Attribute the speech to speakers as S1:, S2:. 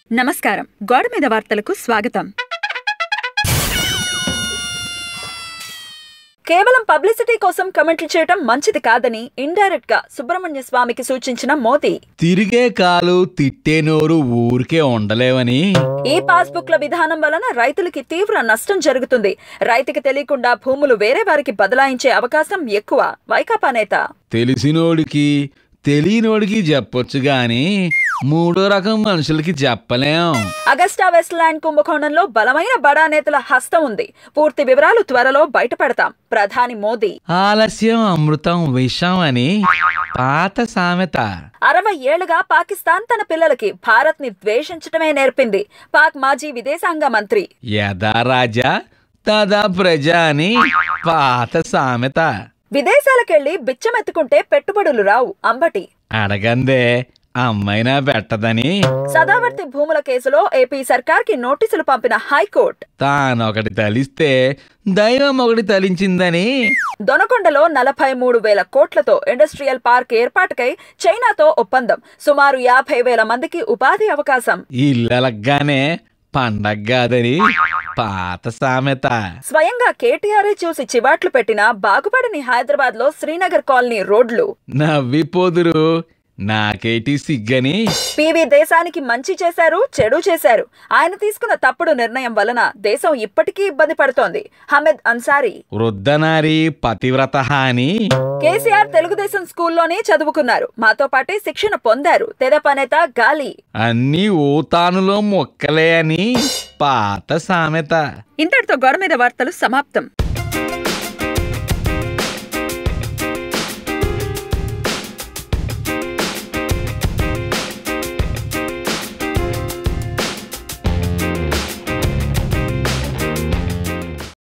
S1: నమస్కారం గోడ మీద వార్తలకు స్వాగతం కేవలం పబ్లిసిటీ కోసం కమెంట్లు చేయటం మంచిది కాదని ఇండైరెక్ట్ గా సుబ్రహ్మణ్య స్వామికి సూచించిన మోదీ
S2: తిరిగే కాలు తిట్టే నోరు ఊరికే ఉండలేవని
S1: ఈ పాస్బుక్ల విధానం వలన రైతులకి తీవ్ర నష్టం జరుగుతుంది రైతుకి తెలియకుండా భూములు వేరే వారికి బదలాయించే అవకాశం ఎక్కువ వైకాపా నేత
S2: తెలిసినోడికి తెలియనోడికి చెప్పొచ్చు గాని మూడో రకం మనుషులకి చెప్పలేం
S1: అగస్టా వెస్ట్లాండ్ కుంభకోణంలో బలమైన బడా నేతల హస్తం ఉంది పూర్తి వివరాలు త్వరలో బయటపెడతాం ప్రధాని మోదీ
S2: ఆలస్యం అమృతం విషం అని పాత సామెత
S1: అరవై ఏళ్లుగా పాకిస్తాన్ తన పిల్లలకి భారత్ ని ద్వేషించటమే నేర్పింది పాక్ మాజీ విదేశాంగ మంత్రి
S2: యథా రాజా తదా ప్రజ అని పాత సామెత
S1: విదేశాలకెళ్లి బిచ్చమెత్తుకుంటే పెట్టుబడులు రావు అంబటి
S2: అడగందే అమ్మైనా పెట్టదని
S1: సదావర్తి భూముల కేసులో ఏపీ సర్కార్కి నోటీసులు పంపిన హైకోర్టు
S2: తానొకటి తలిస్తే దైవం ఒకటి తలించిందని
S1: దొనకొండలో నలభై మూడు వేల కోట్లతో ఇండస్ట్రియల్ పార్క్ ఏర్పాటుకై చైనాతో ఒప్పందం సుమారు యాభై వేల మందికి ఉపాధి అవకాశం
S2: ఇల్లలగ్గానే పండగ్గాదని పాత సామెత
S1: స్వయంగా కేటీఆర్ చూసి చివాట్లు పెట్టిన బాగుపడని హైదరాబాద్ లో శ్రీనగర్ కాలనీ రోడ్లు
S2: నవ్విపోదురు నాకేటి సిగ్గని
S1: పివి దేశానికి మంచి చేశారు చెడు చేశారు ఆయన తీసుకున్న తప్పుడు నిర్ణయం వలన దేశం ఇప్పటికీ ఇబ్బంది పడుతోంది హమీద్ అన్సారీ
S2: వృద్ధనారి పతివ్రత అని
S1: కేసీఆర్ తెలుగుదేశం స్కూల్లోనే చదువుకున్నారు మాతో పాటే శిక్షణ పొందారు తెదప నేత గాలి
S2: అన్నీ ఊతానులో మొక్కలే అని పాత సామెత
S1: ఇంతటితో గొడ మీద వార్తలు సమాప్తం